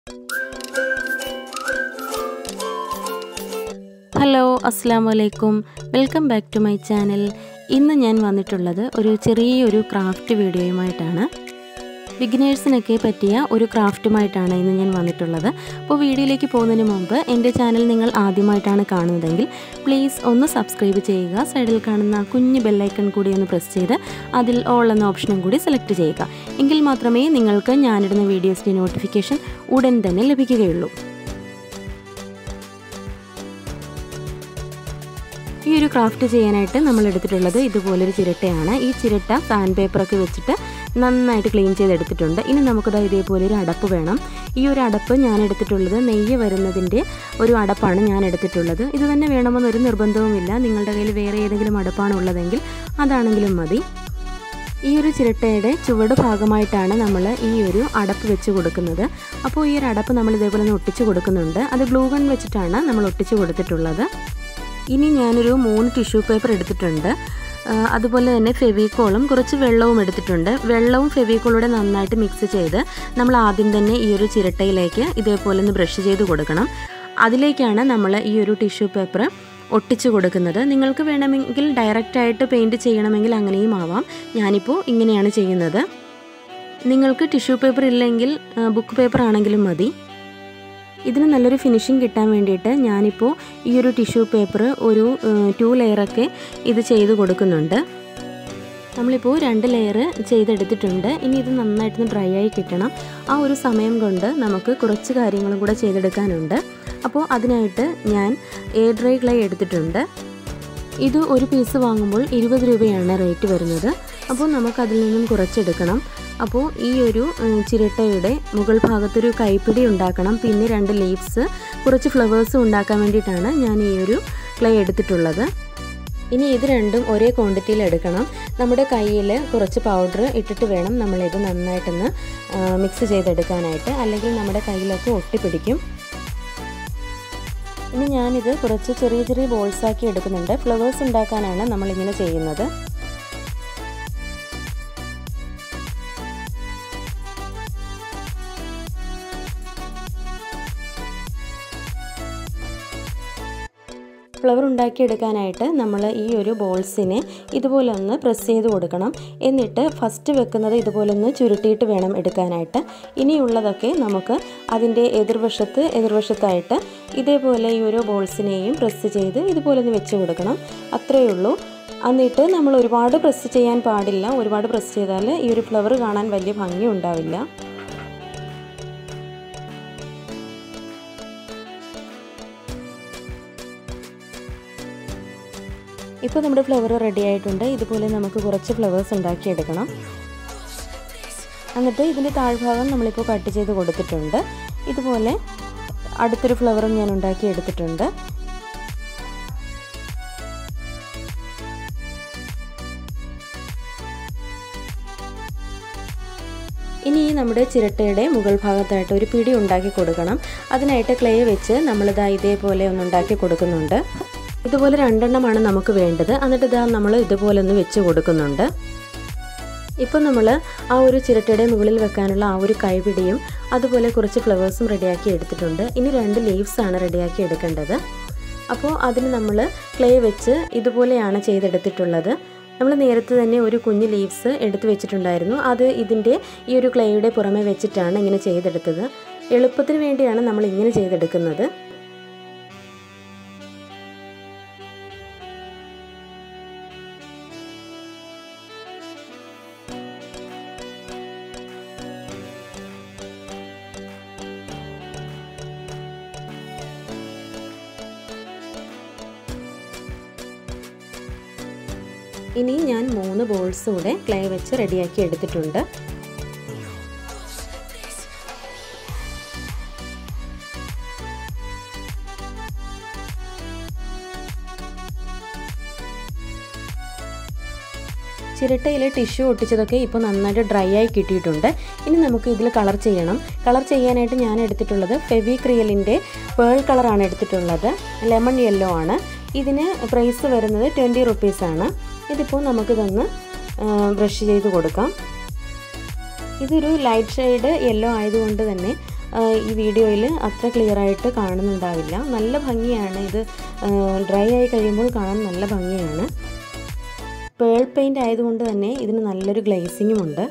hello അസ്സാം വലൈക്കും welcome back to my channel ഇന്ന് ഞാൻ വന്നിട്ടുള്ളത് ഒരു ചെറിയൊരു ക്രാഫ്റ്റ് വീഡിയോയുമായിട്ടാണ് ബിഗിനേഴ്സിനൊക്കെ പറ്റിയ ഒരു ക്രാഫ്റ്റുമായിട്ടാണ് ഇന്ന് ഞാൻ വന്നിട്ടുള്ളത് അപ്പോൾ വീഡിയോയിലേക്ക് പോകുന്നതിന് മുമ്പ് എൻ്റെ ചാനൽ നിങ്ങൾ ആദ്യമായിട്ടാണ് കാണുന്നതെങ്കിൽ പ്ലീസ് ഒന്ന് സബ്സ്ക്രൈബ് ചെയ്യുക സൈഡിൽ കാണുന്ന കുഞ്ഞ് ബെല്ലൈക്കൺ കൂടി ഒന്ന് പ്രസ് ചെയ്ത് അതിൽ ഓൾ എന്ന ഓപ്ഷനും കൂടി സെലക്ട് ചെയ്യുക എങ്കിൽ മാത്രമേ നിങ്ങൾക്ക് ഞാനിടുന്ന വീഡിയോസിൻ്റെ നോട്ടിഫിക്കേഷൻ ഉടൻ തന്നെ ലഭിക്കുകയുള്ളൂ ഈ ഒരു ക്രാഫ്റ്റ് ചെയ്യാനായിട്ട് നമ്മൾ എടുത്തിട്ടുള്ളത് ഇതുപോലൊരു ചിരട്ടയാണ് ഈ ചിരട്ട സാൻഡ് പേപ്പറൊക്കെ വെച്ചിട്ട് നന്നായിട്ട് ക്ലീൻ ചെയ്തെടുത്തിട്ടുണ്ട് ഇനി നമുക്കത് ഇതേപോലെ ഒരു അടപ്പ് വേണം ഈ ഒരു അടപ്പ് ഞാൻ എടുത്തിട്ടുള്ളത് നെയ്യ് വരുന്നതിൻ്റെ ഒരു അടപ്പാണ് ഞാൻ എടുത്തിട്ടുള്ളത് ഇത് തന്നെ വേണമെന്നൊരു നിർബന്ധവുമില്ല നിങ്ങളുടെ കയ്യിൽ വേറെ ഏതെങ്കിലും അടപ്പാണ് ഉള്ളതെങ്കിൽ അതാണെങ്കിലും മതി ഈ ഒരു ചിരട്ടയുടെ ചുവട് ഭാഗമായിട്ടാണ് നമ്മൾ ഈ ഒരു അടപ്പ് വെച്ച് കൊടുക്കുന്നത് അപ്പോൾ ഈ ഒരു അടപ്പ് നമ്മൾ ഇതേപോലെ ഒന്ന് ഒട്ടിച്ച് കൊടുക്കുന്നുണ്ട് അത് ഗ്ലൂ ഗൺ വെച്ചിട്ടാണ് നമ്മൾ ഒട്ടിച്ച് കൊടുത്തിട്ടുള്ളത് ഇനി ഞാനൊരു മൂന്ന് ടിഷ്യൂ പേപ്പർ എടുത്തിട്ടുണ്ട് അതുപോലെ തന്നെ ഫെവിക്കോളും കുറച്ച് വെള്ളവും എടുത്തിട്ടുണ്ട് വെള്ളവും ഫെവിക്കോളൂടെ നന്നായിട്ട് മിക്സ് ചെയ്ത് നമ്മൾ ആദ്യം തന്നെ ഈ ഒരു ചിരട്ടയിലേക്ക് ഇതേപോലെ ഒന്ന് ബ്രഷ് ചെയ്ത് കൊടുക്കണം അതിലേക്കാണ് നമ്മൾ ഈ ഒരു ടിഷ്യൂ പേപ്പർ ഒട്ടിച്ചു കൊടുക്കുന്നത് നിങ്ങൾക്ക് വേണമെങ്കിൽ ഡയറക്റ്റായിട്ട് പെയിൻറ്റ് ചെയ്യണമെങ്കിൽ അങ്ങനെയും ആവാം ഞാനിപ്പോൾ ഇങ്ങനെയാണ് ചെയ്യുന്നത് നിങ്ങൾക്ക് ടിഷ്യൂ പേപ്പർ ഇല്ലെങ്കിൽ ബുക്ക് പേപ്പർ ആണെങ്കിലും മതി ഇതിന് നല്ലൊരു ഫിനിഷിങ് കിട്ടാൻ വേണ്ടിയിട്ട് ഞാനിപ്പോൾ ഈ ഒരു ടിഷ്യൂ പേപ്പർ ഒരു ടു ലെയറൊക്കെ ഇത് ചെയ്ത് കൊടുക്കുന്നുണ്ട് നമ്മളിപ്പോൾ രണ്ട് ലെയർ ചെയ്തെടുത്തിട്ടുണ്ട് ഇനി ഇത് നന്നായിട്ടൊന്ന് ഡ്രൈ ആയി കിട്ടണം ആ ഒരു സമയം കൊണ്ട് നമുക്ക് കുറച്ച് കാര്യങ്ങളും കൂടെ ചെയ്തെടുക്കാനുണ്ട് അപ്പോൾ അതിനായിട്ട് ഞാൻ എയർ ഡ്രൈ ക്ലേ എടുത്തിട്ടുണ്ട് ഇത് ഒരു പീസ് വാങ്ങുമ്പോൾ ഇരുപത് രൂപയാണ് റേറ്റ് വരുന്നത് അപ്പോൾ നമുക്കതിൽ നിന്നും കുറച്ചെടുക്കണം അപ്പോൾ ഈ ഒരു ചിരട്ടയുടെ മുകൾ ഭാഗത്തൊരു കൈപ്പിടി ഉണ്ടാക്കണം പിന്നെ രണ്ട് ലീവ്സ് കുറച്ച് ഫ്ലവേഴ്സും ഉണ്ടാക്കാൻ വേണ്ടിയിട്ടാണ് ഞാൻ ഈ ഒരു ക്ലേ എടുത്തിട്ടുള്ളത് ഇനി ഇത് രണ്ടും ഒരേ ക്വാണ്ടിറ്റിയിൽ എടുക്കണം നമ്മുടെ കയ്യിൽ കുറച്ച് പൗഡർ ഇട്ടിട്ട് വേണം നമ്മളിത് നന്നായിട്ടൊന്ന് മിക്സ് ചെയ്തെടുക്കാനായിട്ട് അല്ലെങ്കിൽ നമ്മുടെ കയ്യിലൊക്കെ ഒട്ടിപ്പിടിക്കും ഇനി ഞാനിത് കുറച്ച് ചെറിയ ചെറിയ ബോൾസാക്കി എടുക്കുന്നുണ്ട് ഫ്ലവേഴ്സ് ഉണ്ടാക്കാനാണ് നമ്മളിങ്ങനെ ചെയ്യുന്നത് ഫ്ലവർ ഉണ്ടാക്കിയെടുക്കാനായിട്ട് നമ്മൾ ഈ ഒരു ബോൾസിനെ ഇതുപോലെ ഒന്ന് പ്രസ് ചെയ്ത് കൊടുക്കണം എന്നിട്ട് ഫസ്റ്റ് വെക്കുന്നത് ഇതുപോലെ ഒന്ന് ചുരുട്ടിയിട്ട് വേണം എടുക്കാനായിട്ട് ഇനിയുള്ളതൊക്കെ നമുക്ക് അതിൻ്റെ എതിർവശത്ത് എതിർവശത്തായിട്ട് ഇതേപോലെ ഈ ഒരു ബോൾസിനെയും പ്രസ് ചെയ്ത് ഇതുപോലെ ഒന്ന് വെച്ച് കൊടുക്കണം അത്രയേ ഉള്ളൂ എന്നിട്ട് നമ്മൾ ഒരുപാട് പ്രസ് ചെയ്യാൻ പാടില്ല ഒരുപാട് പ്രസ് ചെയ്താൽ ഈ ഒരു ഫ്ലവർ കാണാൻ വലിയ ഭംഗി ഉണ്ടാവില്ല ഇപ്പോൾ നമ്മുടെ ഫ്ലവർ റെഡി ആയിട്ടുണ്ട് ഇതുപോലെ നമുക്ക് കുറച്ച് ഫ്ലവേഴ്സ് ഉണ്ടാക്കിയെടുക്കണം എന്നിട്ട് ഇതിൻ്റെ താഴ്ഭാഗം നമ്മളിപ്പോൾ കട്ട് ചെയ്ത് കൊടുത്തിട്ടുണ്ട് ഇതുപോലെ അടുത്തൊരു ഫ്ലവറും ഞാൻ ഉണ്ടാക്കി എടുത്തിട്ടുണ്ട് ഇനി ഈ നമ്മുടെ ചിരട്ടയുടെ മുകൾ ഭാഗത്തായിട്ട് ഒരു പിടി ഉണ്ടാക്കി കൊടുക്കണം അതിനായിട്ട് ക്ലേ വെച്ച് നമ്മളിതാ ഇതേപോലെ ഒന്ന് ഉണ്ടാക്കി കൊടുക്കുന്നുണ്ട് ഇതുപോലെ രണ്ടെണ്ണമാണ് നമുക്ക് വേണ്ടത് എന്നിട്ട് ഇതാ നമ്മൾ ഇതുപോലെ ഒന്ന് വെച്ച് കൊടുക്കുന്നുണ്ട് ഇപ്പം നമ്മൾ ആ ഒരു ചിരട്ടയുടെ മുകളിൽ വെക്കാനുള്ള ആ ഒരു കൈപിടിയും അതുപോലെ കുറച്ച് ഫ്ലവേഴ്സും റെഡിയാക്കി എടുത്തിട്ടുണ്ട് ഇനി രണ്ട് ലീവ്സ് ആണ് റെഡിയാക്കി എടുക്കേണ്ടത് അപ്പോൾ അതിന് നമ്മൾ ക്ലേ വെച്ച് ഇതുപോലെയാണ് ചെയ്തെടുത്തിട്ടുള്ളത് നമ്മൾ നേരത്തെ തന്നെ ഒരു കുഞ്ഞ് ലീവ്സ് എടുത്തു വെച്ചിട്ടുണ്ടായിരുന്നു അത് ഇതിൻ്റെ ഈ ഒരു ക്ലേയുടെ പുറമെ വെച്ചിട്ടാണ് ഇങ്ങനെ ചെയ്തെടുത്തത് എളുപ്പത്തിന് വേണ്ടിയാണ് നമ്മൾ ഇങ്ങനെ ചെയ്തെടുക്കുന്നത് ഇനി ഞാൻ മൂന്ന് ബോൾസ് കൂടെ ക്ലേ വെച്ച് റെഡിയാക്കി എടുത്തിട്ടുണ്ട് ചിരട്ടയിൽ ടിഷ്യൂ ഒട്ടിച്ചതൊക്കെ ഇപ്പോൾ നന്നായിട്ട് ഡ്രൈ ആയി കിട്ടിയിട്ടുണ്ട് ഇനി നമുക്ക് ഇതിൽ കളർ ചെയ്യണം കളർ ചെയ്യാനായിട്ട് ഞാൻ എടുത്തിട്ടുള്ളത് ഫെവി ക്രിയലിൻ്റെ പേൾ കളറാണ് എടുത്തിട്ടുള്ളത് ലെമൺ യെല്ലോ ആണ് ഇതിന് പ്രൈസ് വരുന്നത് ട്വൻറ്റി റുപ്പീസാണ് ഇതിപ്പോൾ നമുക്കിതൊന്ന് ബ്രഷ് ചെയ്ത് കൊടുക്കാം ഇതൊരു ലൈറ്റ് ഷെയ്ഡ് യെല്ലോ ആയതുകൊണ്ട് തന്നെ ഈ വീഡിയോയിൽ അത്ര ക്ലിയർ ആയിട്ട് കാണുന്നുണ്ടാവില്ല നല്ല ഭംഗിയാണ് ഇത് ഡ്രൈ ആയി കഴിയുമ്പോൾ കാണാൻ നല്ല ഭംഗിയാണ് പേൾ പെയിൻ്റ് ആയതുകൊണ്ട് തന്നെ ഇതിന് നല്ലൊരു ഗ്ലേസിങ്ങും ഉണ്ട്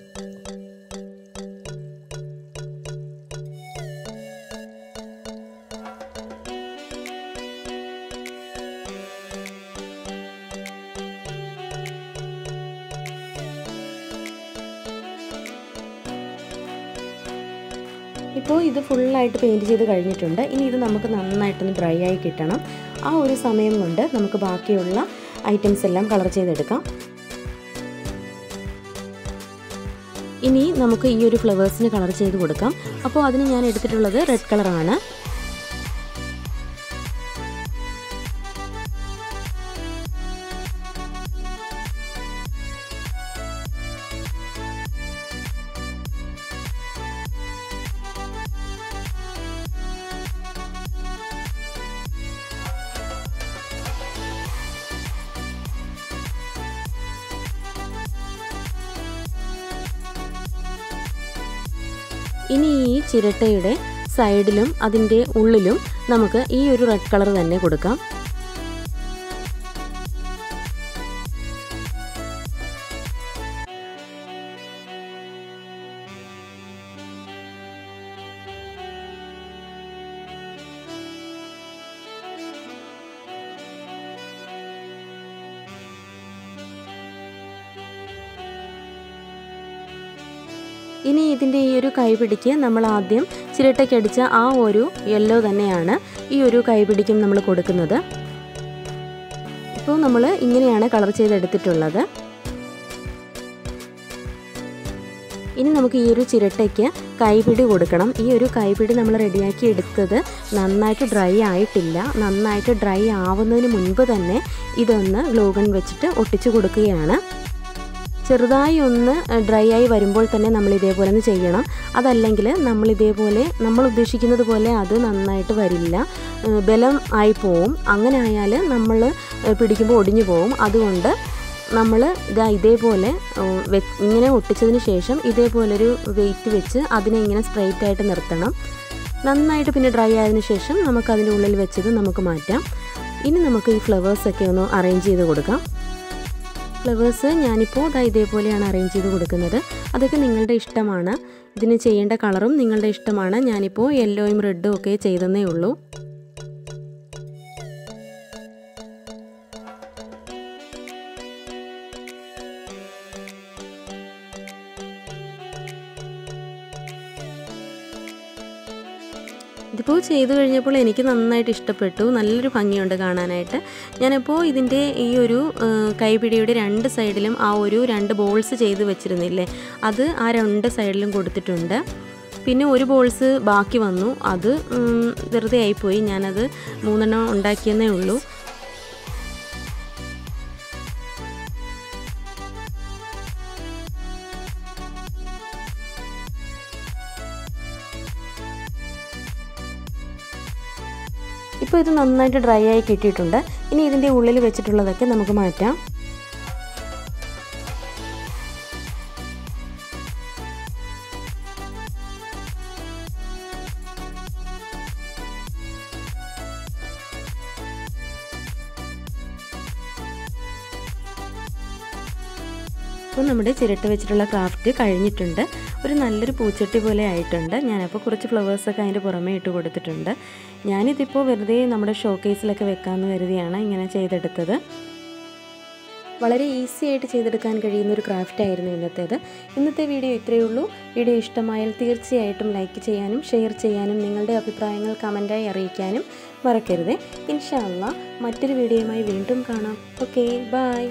ഇപ്പോൾ ഇത് ഫുള്ളായിട്ട് പെയിൻറ്റ് ചെയ്ത് കഴിഞ്ഞിട്ടുണ്ട് ഇനി ഇത് നമുക്ക് നന്നായിട്ടൊന്ന് ഡ്രൈ ആയി കിട്ടണം ആ ഒരു സമയം കൊണ്ട് നമുക്ക് ബാക്കിയുള്ള ഐറ്റംസ് എല്ലാം കളർ ചെയ്തെടുക്കാം ഇനി നമുക്ക് ഈ ഒരു ഫ്ലവേഴ്സിന് കളർ ചെയ്ത് കൊടുക്കാം അപ്പോൾ അതിന് ഞാൻ എടുത്തിട്ടുള്ളത് റെഡ് കളറാണ് ഇനി ഈ ചിരട്ടയുടെ സൈഡിലും അതിൻ്റെ ഉള്ളിലും നമുക്ക് ഈ ഒരു റെഡ് കളർ തന്നെ കൊടുക്കാം ഇനി ഇതിൻ്റെ ഈ ഒരു കൈപിടിക്ക് നമ്മൾ ആദ്യം ചിരട്ടയ്ക്കടിച്ച ആ ഒരു യെല്ലോ തന്നെയാണ് ഈ ഒരു കൈപിടിക്കും നമ്മൾ കൊടുക്കുന്നത് ഇപ്പോൾ നമ്മൾ ഇങ്ങനെയാണ് കളർ ചെയ്തെടുത്തിട്ടുള്ളത് ഇനി നമുക്ക് ഈ ഒരു ചിരട്ടയ്ക്ക് കൈപിടി കൊടുക്കണം ഈ ഒരു കൈപിടി നമ്മൾ റെഡിയാക്കി എടുത്തത് നന്നായിട്ട് ഡ്രൈ ആയിട്ടില്ല നന്നായിട്ട് ഡ്രൈ ആവുന്നതിന് മുൻപ് തന്നെ ഇതൊന്ന് ഗ്ലൂഗൺ വെച്ചിട്ട് ഒട്ടിച്ചു കൊടുക്കുകയാണ് ചെറുതായി ഒന്ന് ഡ്രൈ ആയി വരുമ്പോൾ തന്നെ നമ്മൾ ഇതേപോലെ ഒന്ന് ചെയ്യണം അതല്ലെങ്കിൽ നമ്മൾ ഇതേപോലെ നമ്മൾ ഉദ്ദേശിക്കുന്നത് പോലെ അത് നന്നായിട്ട് വരില്ല ബലം ആയി പോവും അങ്ങനെ ആയാൽ നമ്മൾ പിടിക്കുമ്പോൾ ഒടിഞ്ഞു പോവും അതുകൊണ്ട് നമ്മൾ ഇതാ ഇതേപോലെ ഇങ്ങനെ ഒട്ടിച്ചതിന് ശേഷം ഇതേപോലൊരു വെയിറ്റ് വെച്ച് അതിനെ ഇങ്ങനെ സ്ട്രൈറ്റ് ആയിട്ട് നിർത്തണം നന്നായിട്ട് പിന്നെ ഡ്രൈ ആയതിനു ശേഷം നമുക്ക് അതിൻ്റെ ഉള്ളിൽ വെച്ചത് നമുക്ക് മാറ്റാം ഇനി നമുക്ക് ഈ ഫ്ലവേഴ്സൊക്കെ ഒന്ന് അറേഞ്ച് ചെയ്ത് കൊടുക്കാം ഫ്ലവേഴ്സ് ഞാനിപ്പോൾ ഇതാ ഇതേപോലെയാണ് അറേഞ്ച് ചെയ്ത് കൊടുക്കുന്നത് അതൊക്കെ നിങ്ങളുടെ ഇഷ്ടമാണ് ഇതിന് ചെയ്യേണ്ട കളറും നിങ്ങളുടെ ഇഷ്ടമാണ് ഞാനിപ്പോൾ യെല്ലോയും റെഡും ഒക്കെ ചെയ്തെന്നേ ഉള്ളൂ ഇതിപ്പോൾ ചെയ്തു കഴിഞ്ഞപ്പോൾ എനിക്ക് നന്നായിട്ട് ഇഷ്ടപ്പെട്ടു നല്ലൊരു ഭംഗിയുണ്ട് കാണാനായിട്ട് ഞാനിപ്പോൾ ഇതിൻ്റെ ഈ ഒരു കൈപിടിയുടെ രണ്ട് സൈഡിലും ആ ഒരു രണ്ട് ബോൾസ് ചെയ്ത് വെച്ചിരുന്നില്ലേ അത് ആ രണ്ട് സൈഡിലും കൊടുത്തിട്ടുണ്ട് പിന്നെ ഒരു ബോൾസ് ബാക്കി വന്നു അത് വെറുതെ ആയിപ്പോയി ഞാനത് മൂന്നെണ്ണം ഉണ്ടാക്കിയെന്നേ ഉള്ളൂ ഇപ്പോൾ ഇത് നന്നായിട്ട് ഡ്രൈ ആയി കിട്ടിയിട്ടുണ്ട് ഇനി ഇതിൻ്റെ ഉള്ളിൽ വെച്ചിട്ടുള്ളതൊക്കെ നമുക്ക് മാറ്റാം അപ്പോൾ നമ്മുടെ ചിരട്ട വെച്ചിട്ടുള്ള ക്രാഫ്റ്റ് കഴിഞ്ഞിട്ടുണ്ട് ഒരു നല്ലൊരു പൂച്ചട്ടി പോലെ ആയിട്ടുണ്ട് ഞാനപ്പോൾ കുറച്ച് ഫ്ലവേഴ്സൊക്കെ അതിൻ്റെ പുറമേ ഇട്ട് കൊടുത്തിട്ടുണ്ട് ഞാനിതിപ്പോൾ വെറുതെ നമ്മുടെ ഷോക്കേസിലൊക്കെ വെക്കാമെന്ന് കരുതിയാണ് ഇങ്ങനെ ചെയ്തെടുത്തത് വളരെ ഈസി ആയിട്ട് ചെയ്തെടുക്കാൻ കഴിയുന്ന ഒരു ക്രാഫ്റ്റ് ആയിരുന്നു ഇന്നത്തേത് ഇന്നത്തെ വീഡിയോ ഇത്രയേ ഉള്ളൂ വീഡിയോ ഇഷ്ടമായാൽ തീർച്ചയായിട്ടും ലൈക്ക് ചെയ്യാനും ഷെയർ ചെയ്യാനും നിങ്ങളുടെ അഭിപ്രായങ്ങൾ കമൻറ്റായി അറിയിക്കാനും മറക്കരുത് ഇൻഷാ അള്ളാ മറ്റൊരു വീഡിയോയുമായി വീണ്ടും കാണാം okay bye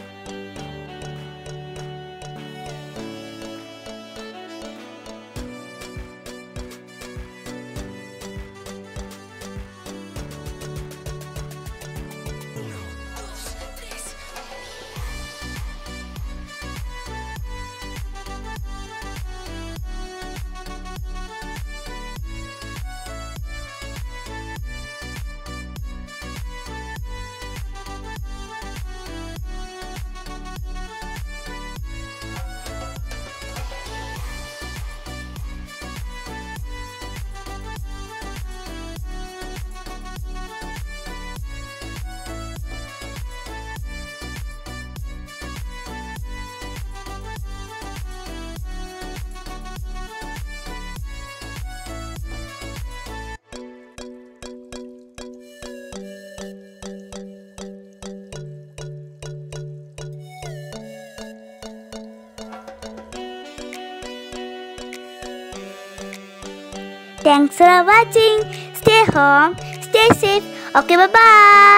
thanks for watching stay home stay safe okay by